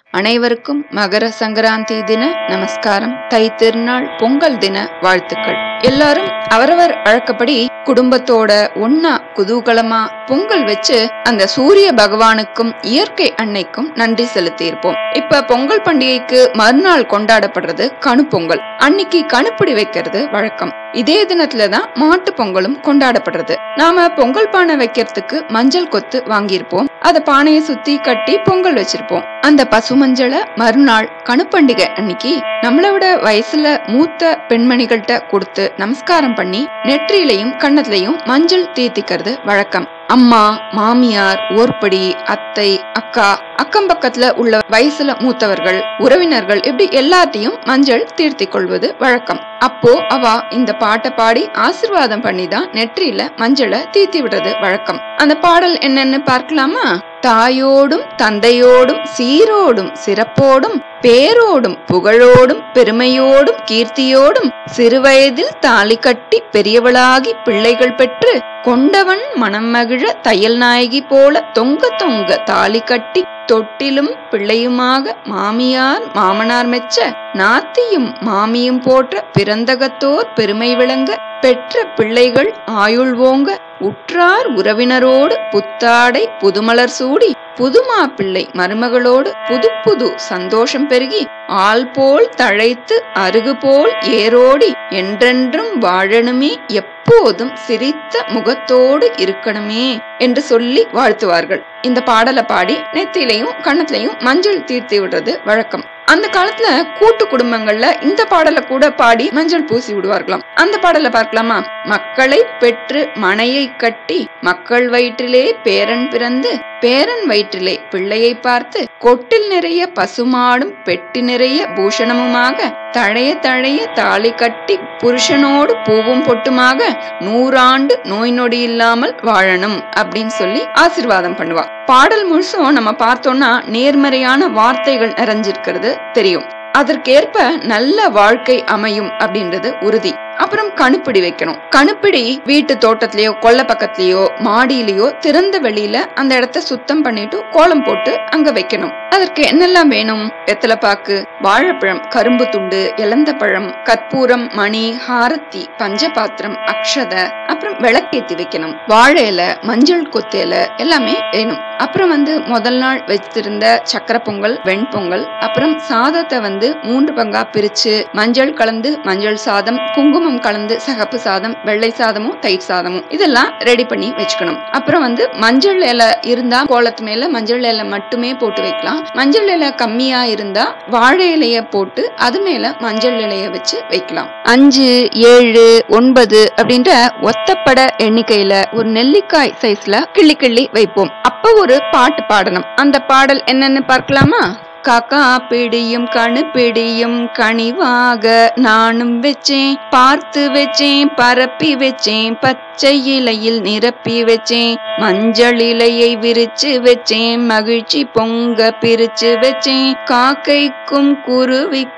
அனைவருக்கும் மகர சங்கராந்தி தின நமஸ்காரம் தை திருநாள் பொங்கல் தின வாழ்த்துக்கள் எல்லாரும் அவரவர் வழக்கப்படி குடும்பத்தோட ஒன்னா குதூகலமா பொங்கல் வச்சு அந்த சூரிய பகவானுக்கும் இயற்கை அன்னைக்கும் நன்றி செலுத்தி இருப்போம் இப்ப பொங்கல் பண்டிகைக்கு மறுநாள் கொண்டாடப்படுறது கணு பொங்கல் அன்னைக்கு கணுப்பிடி வைக்கிறது வழக்கம் இதே தினத்துல தான் மாட்டு பொங்கலும் கொண்டாடப்படுறது நாம பொங்கல் பானை வைக்கிறதுக்கு மஞ்சள் கொத்து வாங்கியிருப்போம் அத பானையை சுத்தி கட்டி பொங்கல் வச்சிருப்போம் அந்த பசு மஞ்சளை மறுநாள் கணுப்பண்டிகை அன்னைக்கு நம்மளை விட வயசுல மூத்த பெண்மணிகள்கிட்ட கொடுத்து நமஸ்காரம் பண்ணி நெற்றியிலையும் கன்னத்திலையும் மஞ்சள் தீர்த்திக்கிறது வழக்கம் அம்மா மாமியார் ஓர்படி அத்தை அக்கா அக்கம் பக்கத்துல உள்ள வயசுல மூத்தவர்கள் உறவினர்கள் இப்படி எல்லாத்தையும் மஞ்சள் தீர்த்தி கொள்வது வழக்கம் அப்போ அவ இந்த பாட்டை பாடி ஆசிர்வாதம் பண்ணி தான் நெற்றியில மஞ்சளை தீர்த்தி விடுறது வழக்கம் அந்த பாடல் என்னன்னு பார்க்கலாமா தாயோடும் தந்தையோடும் சீரோடும் சிறப்போடும் பேரோடும் புகழோடும் பெருமையோடும் கீர்த்தியோடும் சிறுவயதில் தாலி கட்டி பெரியவளாகி பிள்ளைகள் பெற்று கொண்டவன் மனம் மகிழ தையல் நாயகி போல தொங்க தொங்க தாலி கட்டி தொட்டிலும் பிள்ளையுமாக மாமியார் மாமனார் மெச்ச நாத்தியும் மாமியும் போற்ற பிறந்தகத்தோர் பெருமை விளங்க பெற்ற பிள்ளைகள் ஆயுள் ஓங்க உற்றார் உறவினரோடு புத்தாடை புதுமலர் சூடி புதுமா பிள்ளை மருமகளோடு புது புது சந்தோஷம் பெருகி ஆள் போல் தழைத்து அருகு போல் ஏரோடி என்றென்றும் வாழணுமே எப்போதும் சிரித்த முகத்தோடு இருக்கணுமே என்று சொல்லி வாழ்த்துவார்கள் இந்த பாடலை பாடி நெத்திலையும் கண்ணத்திலையும் மஞ்சள் தீர்த்தி விடுறது வழக்கம் அந்த காலத்துல கூட்டு குடும்பங்கள்ல இந்த பாடலை கூட பாடி மஞ்சள் பூசி விடுவார்களாம் அந்த பாடலை பார்க்கலாமா மக்களை பெற்று மனையை கட்டி மக்கள் வயிற்றிலே பேரன் பிறந்து பேரன் வயிற்றிலே பிள்ளையை பார்த்து கொட்டில் நிறைய பசுமாடும் பெட்டி நிறைய பூஷணமுமாக தழைய தழைய தாலி கட்டி புருஷனோடு பூவும் பொட்டுமாக நூறாண்டு நோய் நொடி இல்லாமல் வாழணும் அப்படின்னு சொல்லி ஆசிர்வாதம் பண்ணுவா பாடல் முழுசும் நம்ம பார்த்தோம்னா நேர்மறையான வார்த்தைகள் நிறைஞ்சிருக்கிறது தெரியும் அதற்கேற்ப நல்ல வாழ்க்கை அமையும் அப்படின்றது உறுதி அப்புறம் கணுப்பிடி வைக்கணும் கணுப்பிடி வீட்டு தோட்டத்திலயோ கொல்ல பக்கத்துலயோ மாடியிலயோ திறந்த வெளியில அந்த இடத்த சுத்தம் பண்ணிட்டு கோலம் போட்டு அங்க வைக்கணும் அதற்கு என்னெல்லாம் வேணும் வெத்தலைப்பாக்கு வாழைப்பழம் கரும்பு துண்டு இளந்த பழம் கற்பூரம் மணி ஹாரத்தி பஞ்சபாத்திரம் அக்ஷத அப்புறம் விளக்கேத்தி வைக்கணும் வாழை இலை மஞ்சள் கொத்து இலை எல்லாமே வேணும் அப்புறம் வந்து முதல் நாள் வச்சிருந்த சக்கரை பொங்கல் வெண்பொங்கல் அப்புறம் சாதத்தை வந்து மூன்று பங்கா பிரிச்சு மஞ்சள் கலந்து மஞ்சள் சாதம் குங்குமம் கலந்து சகப்பு சாதம் வெள்ளை சாதமும் தயிர் சாதமும் இதெல்லாம் ரெடி பண்ணி வச்சுக்கணும் அப்புறம் வந்து மஞ்சள் இலை இருந்தா கோலத்து மேல மஞ்சள் இலை மட்டுமே போட்டு வைக்கலாம் மஞ்சள் இலை கம்மியா இருந்தா வாழை இலைய போட்டு அது மேல மஞ்சள் இலைய வச்சு வைக்கலாம் அஞ்சு ஏழு ஒன்பது அப்படின்ற ஒத்தப்பட எண்ணிக்கையில ஒரு நெல்லிக்காய் சைஸ்ல கிள்ளி கிள்ளி வைப்போம் அப்ப ஒரு பாட்டு பாடணும் அந்த பாடல் என்னன்னு பார்க்கலாமா காக்கா பிடியும் கணு பிடியும் கனிவாக நானும் வச்சேன் பார்த்து வச்சேன் பரப்பி வச்சேன் பச்சை இலையில் நிரப்பி வச்சேன் மஞ்சள் இலையை விரிச்சு வச்சேன் மகிழ்ச்சி பொங்க பிரிச்சு வச்சேன் காக்கைக்கும் குருவிக்கும்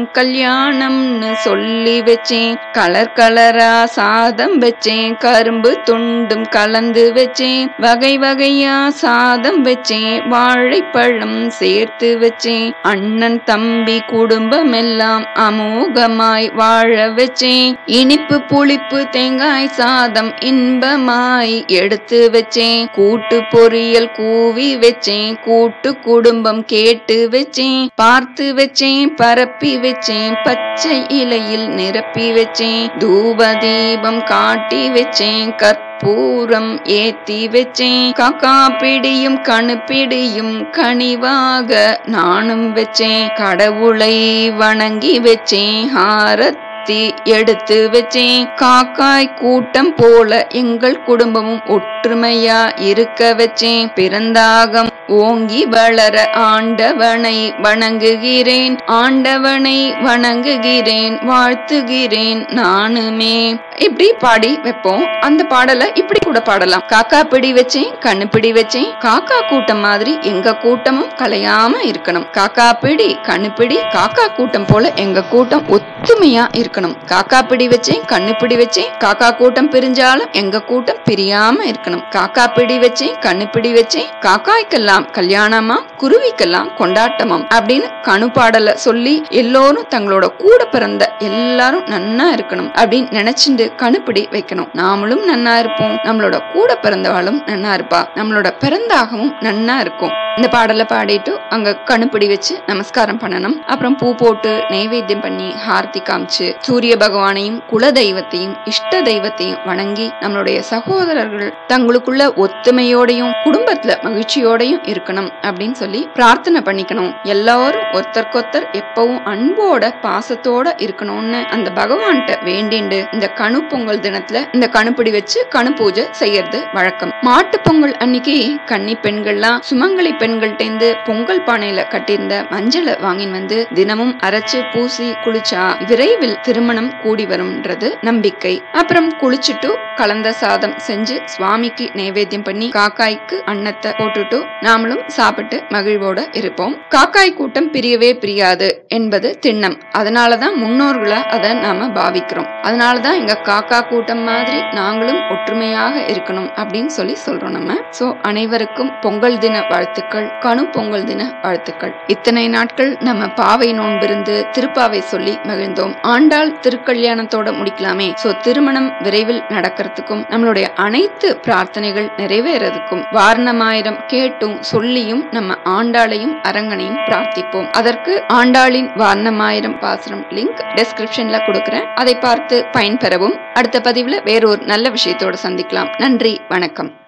கல்யாணம்னு சொல்லி வச்சேன் கலர் கலரா சாதம் வச்சேன் கரும்பு துண்டும் கலந்து வச்சேன் வகை வகையா சாதம் வச்சேன் வாழைப்பழம் சேர்த்து வச்சேன் அண்ணன் தம்பி குடும்பம் எல்லாம் அமோகமாய் வாழ வச்சேன் இனிப்பு புளிப்பு தேங்காய் சாதம் இன்பமாய் எடுத்து வச்சேன் கூட்டு பொரியல் கூவி வச்சேன் கூட்டு குடும்பம் கேட்டு வச்சேன் பார்த்து வச்சேன் பரப்பி வச்சேன் பச்சை இலையில் நிரப்பி வச்சேன் தூப தீபம் காட்டி வச்சேன் கற்பூரம் ஏத்தி வச்சேன் காக்கா பிடியும் கணு பிடியும் கனிவாக நானும் வச்சேன் கடவுளை வணங்கி வச்சேன் ஹாரத் எடுத்து வச்சேன் காக்காய் கூட்டம் போல எங்கள் குடும்பமும் ஒற்றுமையா இருக்க வச்சேன் பிறந்தாகம் ஓங்கி வளர ஆண்டவனை வணங்குகிறேன் ஆண்டவனை வணங்குகிறேன் வாழ்த்துகிறேன் நானுமே இப்படி பாடி வைப்போம் அந்த பாடலை இப்படி கூட பாடலாம் காக்கா பிடி வச்சேன் கண்ணு பிடி வச்சேன் காக்கா கூட்டம் மாதிரி எங்க கூட்டமும் கலையாம இருக்கணும் காக்கா பிடி கண்ணு பிடி காக்கா கூட்டம் போல எங்க கூட்டம் ஒத்துமையா இருக்கணும் இருக்கணும் காக்கா பிடி வச்சேன் கண்ணு பிடி வச்சேன் காக்கா கூட்டம் பிரிஞ்சாலும் எங்க கூட்டம் பிரியாம இருக்கணும் காக்கா பிடி வச்சேன் கண்ணு பிடி வச்சேன் காக்காய்க்கெல்லாம் கல்யாணமா குருவிக்கெல்லாம் கொண்டாட்டமாம் அப்படின்னு கணு பாடல சொல்லி எல்லோரும் தங்களோட கூட பிறந்த எல்லாரும் நன்னா இருக்கணும் அப்படின்னு நினைச்சுட்டு கணுப்பிடி வைக்கணும் நாமளும் நன்னா இருப்போம் நம்மளோட கூட பிறந்தவாளும் நன்னா இருப்பா நம்மளோட பிறந்தாகவும் நன்னா இருக்கும் இந்த பாடலை பாடிட்டு அங்க கணுப்பிடி வச்சு நமஸ்காரம் பண்ணணும் அப்புறம் பூ போட்டு நைவேத்தியம் பண்ணி ஹார்த்தி காமிச்சு சூரிய பகவானையும் குல தெய்வத்தையும் இஷ்ட தெய்வத்தையும் வணங்கி நம்மளுடைய சகோதரர்கள் தங்களுக்குள்ள ஒத்துமையோடையும் குடும்பத்துல மகிழ்ச்சியோடையும் இருக்கணும் அப்படின்னு சொல்லி பிரார்த்தனை பண்ணிக்கணும் எல்லாரும் ஒருத்தருக்கொத்தர் எப்பவும் அன்போட பாசத்தோட இருக்கணும்னு அந்த பகவான்கிட்ட வேண்டிண்டு இந்த கணு பொங்கல் தினத்துல இந்த கணுப்பிடி வச்சு கணு பூஜை செய்யறது வழக்கம் மாட்டு பொங்கல் அன்னைக்கு கன்னி பெண்கள்லாம் சுமங்கலி பெண்கள்டேந்து பொங்கல் பானையில கட்டியிருந்த மஞ்சளை வாங்கின்னு வந்து தினமும் அரைச்சு பூசி குளிச்சா விரைவில் திருமணம் கூடி வரும்ன்றது நம்பிக்கை அப்புறம் குளிச்சுட்டு கலந்த சாதம் செஞ்சு சுவாமிக்கு நைவேத்தியம் பண்ணி காக்காய்க்கு அன்னத்தை போட்டுட்டு நாமளும் சாப்பிட்டு மகிழ்வோட இருப்போம் காக்காய் கூட்டம் பிரியவே பிரியாது என்பது திண்ணம் அதனாலதான் முன்னோர்களா அதை நாம பாவிக்கிறோம் அதனாலதான் எங்க காக்கா கூட்டம் மாதிரி நாங்களும் ஒற்றுமையாக இருக்கணும் அப்படின்னு சொல்லி சொல்றோம் நம்ம சோ அனைவருக்கும் பொங்கல் தின வாழ்த்துக்கள் கணு பொங்கல் தின வாழ்த்துக்கள் இத்தனை நாட்கள் நம்ம பாவை நோன்பிருந்து திருப்பாவை சொல்லி மகிழ்ந்தோம் ஆண்டாள் திருக்கல்யாணத்தோட முடிக்கலாமே சோ திருமணம் விரைவில் நடக்கிறதுக்கும் நம்மளுடைய அனைத்து பிரார்த்தனைகள் நிறைவேறதுக்கும் வாரணமாயிரம் கேட்டும் சொல்லியும் நம்ம ஆண்டாளையும் அரங்கனையும் பிரார்த்திப்போம் அதற்கு ஆண்டாளின் வாரணமாயிரம் பாசுரம் லிங்க் டெஸ்கிரிப்ஷன்ல கொடுக்கிறேன் அதை பார்த்து பயன்பெறவும் அடுத்த பதிவுல வேறொரு நல்ல விஷயத்தோட சந்திக்கலாம் நன்றி வணக்கம்